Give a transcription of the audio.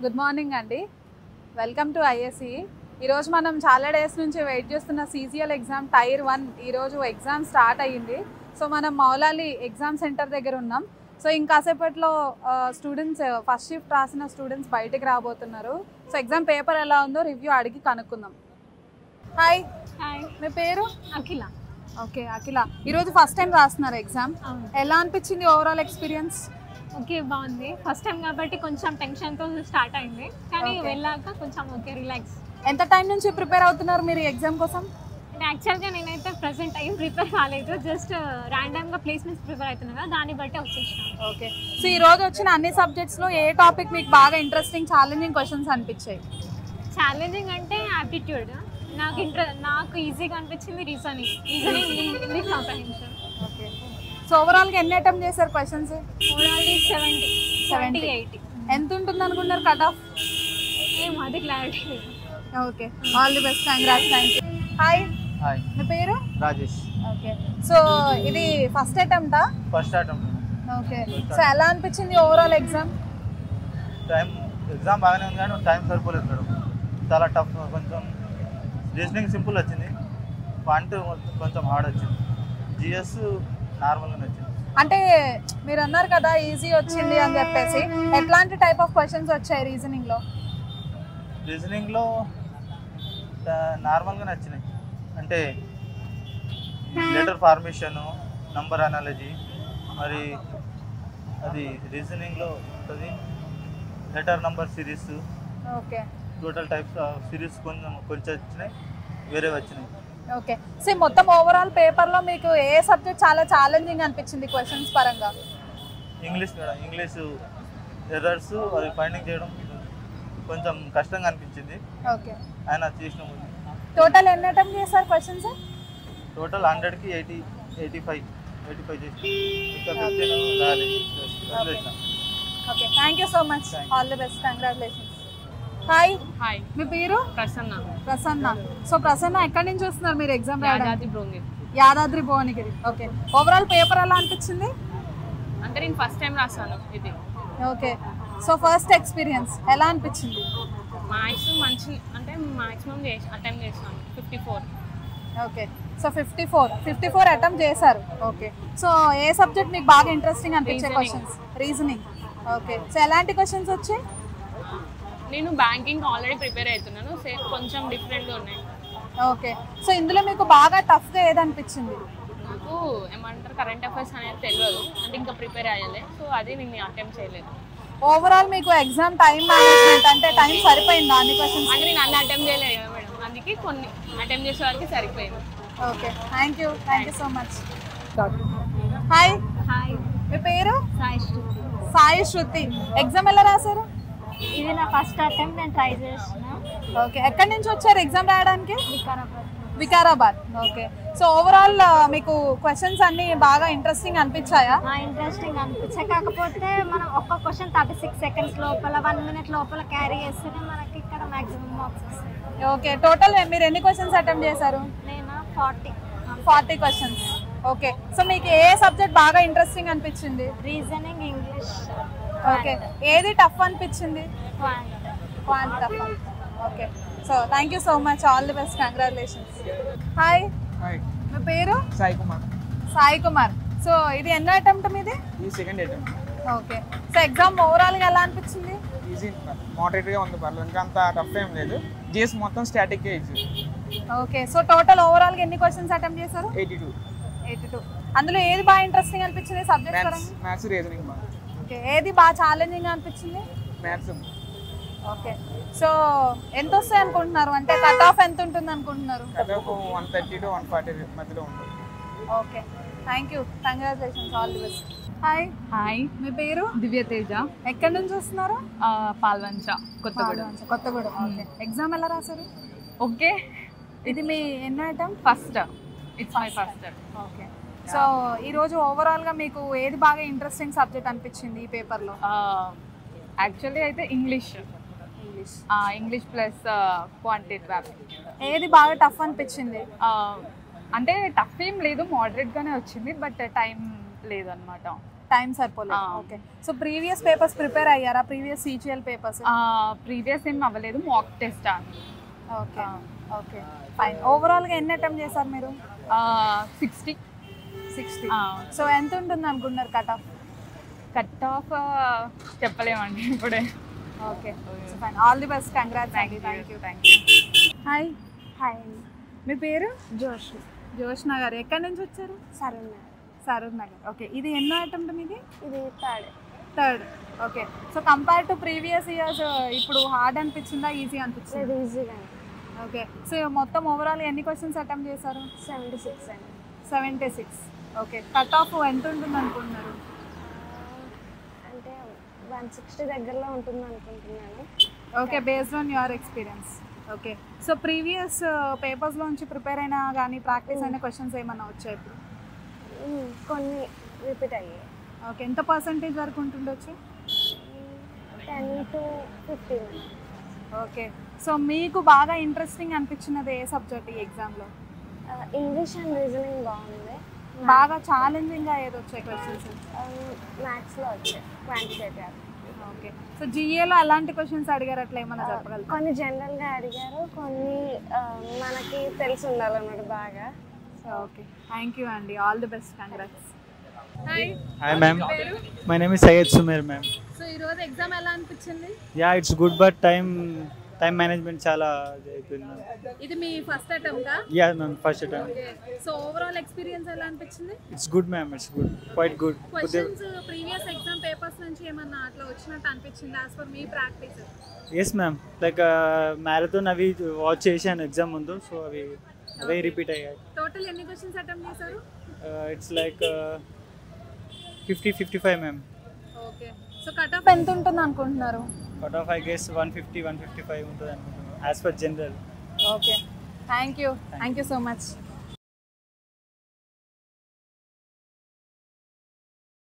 Good morning అండి welcome to ISC ఈరోజు మనం చాలా డేస్ నుంచి వెయిట్ చేస్తున్న సీజీఎల్ ఎగ్జామ్ టైర్ వన్ ఈరోజు ఎగ్జామ్ స్టార్ట్ అయ్యింది సో మనం మౌలాలి ఎగ్జామ్ సెంటర్ దగ్గర ఉన్నాం సో ఇంకాసేపట్లో స్టూడెంట్స్ ఫస్ట్ షిఫ్ట్ రాసిన స్టూడెంట్స్ బయటికి రాబోతున్నారు సో ఎగ్జామ్ పేపర్ ఎలా ఉందో రివ్యూ అడిగి కనుక్కుందాం హాయ్ హాయ్ మీ పేరు అఖిల ఓకే అఖిల ఈరోజు ఫస్ట్ టైం రాస్తున్నారు ఎగ్జామ్ అవును ఎలా అనిపించింది ఓవరాల్ ఎక్స్పీరియన్స్ ఓకే బాగుంది ఫస్ట్ టైం కాబట్టి కొంచెం టెన్షన్తో స్టార్ట్ అయింది కానీ Okay. వెళ్ళాక కొంచెం ఓకే రిలాక్స్ ఎంత టైం నుంచి ప్రిపేర్ అవుతున్నారు మీరు ఎగ్జామ్ కోసం యాక్చువల్గా నేనైతే ప్రెసెంట్ అయ్యి ప్రిపేర్ కాలేదు జస్ట్ ర్యాండమ్గా ప్లేస్మెంట్స్ ప్రిపేర్ అవుతున్నా కదా దాన్ని బట్టి వచ్చేసాను ఓకే సో ఈ రోజు వచ్చిన అన్ని సబ్జెక్ట్స్ లో ఏ టాపిక్ మీకు బాగా ఇంట్రెస్టింగ్ ఛాలెంజింగ్ క్వశ్చన్స్ అనిపించాయి ఛాలెంజింగ్ అంటే యాప్టిట్యూడ్ నాకు ఇంట్రె నాకు ఈజీగా అనిపించింది reasoning reasoning English comprehension okay so overall గా ఎన్ని అటెంప్ట్ చేశారు క్వశ్చన్స్ ఓవరాల్లీ సెవెంటీ సెవెంటీ ఎయిటీ ఎంత ఉంటుంది అనుకున్నారు కట్ ఆఫ్ ఏం అది క్లారిటీ లేదు okay all the best congrats thank you hi hi మీ పేరు రాజేష్ ఓకే సో ఇది ఫస్ట్ అటెంప్టా ఫస్ట్ అటెంప్ట్ ఓకే సో ఎలా అనిపించింది ఓవరాల్ ఎగ్జామ్ టైం ఎగ్జామ్ బాగానే ఉంది కానీ టైం సరిపోలేదు మేడం చాలా టఫ్ కొంచెం రీజనింగ్ సింపుల్ వచ్చింది పాయింట్ కొంచెం హార్డ్ వచ్చింది జిఎస్ నార్మల్గానే వచ్చింది అంటే మీరు అన్నారు కదా ఈజీ వచ్చింది అని చెప్పేసి ఎట్లాంటి టైప్ ఆఫ్ క్వశ్చన్స్ వచ్చాయి రీజనింగ్ లో రీజనింగ్లో నార్మల్గానే వచ్చినాయి అంటే లెటర్ ఫార్మేషను నంబర్ అనాలజీ మరి అది రీజనింగ్లో ఉంటుంది letter number series okay total types series కొంచెం కొంచెం వచ్చినాయి వేరే వచ్చినాయి ఓకే సో మొత్తం ఓవరాల్ పేపర్ లో మీకు ఏ సబ్జెక్ట్ చాలా ఛాలెంజింగ్ అనిపించింది క్వశ్చన్స్ పరంగా ఇంగ్లీష్ మేడం ఇంగ్లీష్ ఎర్రర్స్ అది ఫైండింగ్ చేయడం కొంచెం కష్టంగా అనిపించింది ఓకే ఆయన చేసిన టోటల్ ఎన్ని అటెంప్ట్ చేశారు క్వశ్చన్స్ టోటల్ హండ్రెడ్కి eighty eighty five eighty five చేసి ఇంకా ఫిఫ్టీన్ రాలేదు అట్లా చేసిన. Okay thank you so much Thank all the best congratulations hi hi మీ పేరు ప్రసన్న ప్రసన్న సో ప్రసన్న ఎక్కడి నుంచి వస్తున్నారు మీరు ఎగ్జామ్ రాయడానికి యాదాద్రి బృంగి Yadadri Bhuvanagiri okay overall paper ఎలా అనిపించింది అంటే నేను ఫస్ట్ టైం రాసాను ఇది ఓకే సో ఫస్ట్ ఎక్స్పీరియన్స్ ఎలా అనిపించింది మ్యాక్సిమం మంచి అంటే మ్యాక్సిమం చేసి అటెంప్ట్ చేసాను fifty four okay so fifty four fifty four attempt చేశారు ఓకే సో ఏ సబ్జెక్ట్ మీకు బాగా ఇంట్రెస్టింగ్ అనిపించే Reasoning. Questions reasoning okay so ఎలాంటి క్వశ్చన్స్ వచ్చాయి నేను బ్యాంకింగ్ ఆల్రెడీ ప్రిపేర్ అవుతున్నాను సేమ్ కొంచెం డిఫరెంట్గా ఉన్నాయి ఓకే సో ఇందులో మీకు బాగా టఫ్గా ఏది అనిపించింది నాకు ఏమంటారు కరెంట్ అఫైర్స్ అనేది తెలియదు అంటే ఇంకా ప్రిపేర్ అయ్యాలి సో అది నేను అటెంప్ట్ చేయలేదు ఓవరాల్ మీకు ఎగ్జామ్ టైం మేనేజ్మెంట్ అంటే టైం సరిపోయిందా అన్ని క్వశ్చన్స్ అంటే నేను అన్ని అటెంప్ట్ చేయలేదు కదా మేడం అందుకే కొన్ని అటెంప్ట్ చేసే వరకు సరిపోయింది okay thank you thank you so much hi hi మీ పేరు సాయి సాయి శృతి ఎగ్జామ్ ఎలా రాశారు ఇది నా ఫస్ట్ అటెంప్ట్ నేను ట్రై చేసిన ఓకే ఎక్కడి నుంచి వచ్చారు ఎగ్జామ్ రాయడానికి Vikarabad Vikarabad okay so overall మీకు క్వశ్చన్స్ అన్ని బాగా ఇంట్రెస్టింగ్ అనిపించాయా ఆ ఇంట్రెస్టింగ్ అనిపించే కాకపోతే మనం ఒక్క క్వశ్చన్ థర్టీ సిక్స్ సెకండ్స్ లోపల వన్ మినిట్ లోపల క్యారీ చేస్తేనే మనకి ఇక్కడ మాక్సిమం మార్క్స్ వస్తాయి ఓకే టోటల్ మీరు ఎన్ని క్వశ్చన్స్ అటెంప్ట్ చేశారు నేను forty forty questions okay so మీకు ఏ సబ్జెక్ట్ బాగా ఇంట్రెస్టింగ్ అనిపించింది రీజనింగ్ ఇంగ్లీష్ ఓకే ఏది టఫ్ అనిపించింది quant tough okay so thank you so much all the best congratulations hi hi మీ పేరు సాయి కుమార్ సాయి కుమార్ సో ఇది ఎన్నో అటెంప్ట్ మీది ఈ second attempt okay so exam ఓవరాల్గా ఎలా అనిపించింది ఈజీ మోడరేట్గా ఉంది పర్లేదు ఇంకా అంత టఫ్ ఏం లేదు జిఎస్ మొత్తం static easy okay so total ఓవరాల్గా ఎన్ని క్వశ్చన్స్ అటెంప్ట్ చేశారు ఎయిటీ టూ ఎయిటీ టూ అందులో ఏది బాగా ఇంట్రెస్టింగ్ అనిపించింది సబ్జెక్ట్ మ్యాథ్స్ పరంగా మ్యాథ్స్ రీజనింగ్ బాగా ఓకే ఏది బాగా ఛాలెంజింగ్ అనిపించింది మ్యాథ్స్ ఓకే సో ఎంత వస్తాయి అనుకుంటున్నారు అంటే కట్ ఆఫ్ ఎంత ఉంటుంది అనుకుంటున్నారు దాదాపు one thirty to one forty మధ్యలో ఉంటుంది okay thank you congratulations all the best hi hi మీ పేరు దివ్య తేజ ఎక్కడి నుంచి వస్తున్నారు ఆ, పాల్వంచ కొత్తగూడెం కొత్తగూడెం ఓకే ఎగ్జామ్ ఎలా రాశారు ఓకే ఇది మీ ఎన్నో attempt first it's my first okay so ఈరోజు ఓవరాల్గా మీకు ఏది బాగా ఇంట్రెస్టింగ్ సబ్జెక్ట్ అనిపించింది ఈ పేపర్లో యాక్చువల్లీ అయితే English English English plus quantity ర్యాప్ ఏది బాగా టఫ్ అనిపించింది అంటే టఫ్ ఏం లేదు మోడరేట్గానే వచ్చింది బట్ టైం లేదనమాట టైం సరిపోలేదు ఆ. Okay so previous papers prepare అయ్యారా ప్రీవియస్ సీజీఎల్ పేపర్స్ ప్రీవియస్ ఏం అవ్వలేదు mock test okay okay fine ఓవరాల్గా ఎన్ని అటెంప్ట్ చేశారు మీరు సిక్స్టీ సిక్స్టీ సో ఎంత ఉంటుంది అనుకుంటున్నారు కట్ ఆఫ్ కట్ ఆఫ్ చెప్పలేమండి ఇప్పుడే okay so fine all the best congrats అండి thank you thank you hi hi మీ పేరు జోష్ జోష్నా గారు ఎక్కడి నుంచి వచ్చారు సరే సరూర్ నగర్ ఓకే ఇది ఎన్నో అటెంప్ట్ మీది ఇది third third okay so compare to previous years ఇప్పుడు హార్డ్ అనిపించిందా ఈజీ అనిపించింది లేదు ఈజీగా ఓకే సో మొత్తం ఓవరాల్ ఎన్ని క్వశ్చన్స్ అటెంప్ట్ చేశారు సెవెంటీ సిక్స్ అండి seventy six okay cut off ఎంత ఉంటుంది అనుకుంటున్నారు అంటే వన్ సిక్స్టీ దగ్గరలో ఉంటుంది అనుకుంటున్నాను okay based on your experience okay so previous పేపర్స్లోంచి ప్రిపేర్ అయినా కానీ ప్రాక్టీస్ అయిన క్వశ్చన్స్ ఏమైనా వచ్చాయి ఇప్పుడు మ్మ్. కొన్ని రిపీట్ అయ్యాయి ఓకే ఎంత పర్సంటేజ్ వరకు ఉంటుండొచ్చు ten to fifteen okay so మీకు బాగా ఇంట్రెస్టింగ్ అనిపించినది ఏ సబ్జెక్ట్ ఈ ఎగ్జామ్లో ఇంగ్లీష్ అండ్ రీజనింగ్ బాగుంది బాగా ఛాలెంజింగ్గా ఏది వచ్చాయి క్వశ్చన్స్ మ్యాథ్స్లో వచ్చాయి క్వాంటిటేటివ్ ఓకే సో జిఏలో అలాంటి క్వశ్చన్స్ అడిగారు అట్లా ఏమైనా చెప్పగలుగుతారు కొన్ని జనరల్గా అడిగారు కొన్ని ఆ, మనకి తెలిసి ఉండాలన్నమాట బాగా ఓకే థ్యాంక్ యూ అండి all the best congrats hi Hi ma'am, my name is Syed Sumer ma'am. So ఈరోజు ఎగ్జామ్ ఎలా అనిపించింది Yeah, it's good but time time management చాలా అయిపోయింది ma'am. ఇది మీ ఫస్ట్ అటెంప్టా Yeah ma'am, first attempt. Okay so overall experience ఎలా అనిపించింది It's good ma'am, it's good, quite good. కొద్దిగా- క్వశ్చన్స్ ప్రీవియస్ ఎగ్జామ్ పేపర్స్ నుంచి ఏమన్నా అట్లా వచ్చినట్టు అనిపించింది యాజ్ ఫర్ మీ practice yes ma'am like marathon అవి వాచ్ చేశాను ఎగ్జామ్ ముందు సో అవి అవే రిపీట్ అయ్యాయి టోటల్ ఎన్ని క్వశ్చన్స్ అటెంప్ట్ చేశారు it's like fifty fifty five ma'am okay so cut off ఎంత ఉంటుంది అనుకుంటున్నారు cut off I guess one fifty one fifty five ఉంటుంది అనుకుంటున్నాను as per general okay thank you thank you so much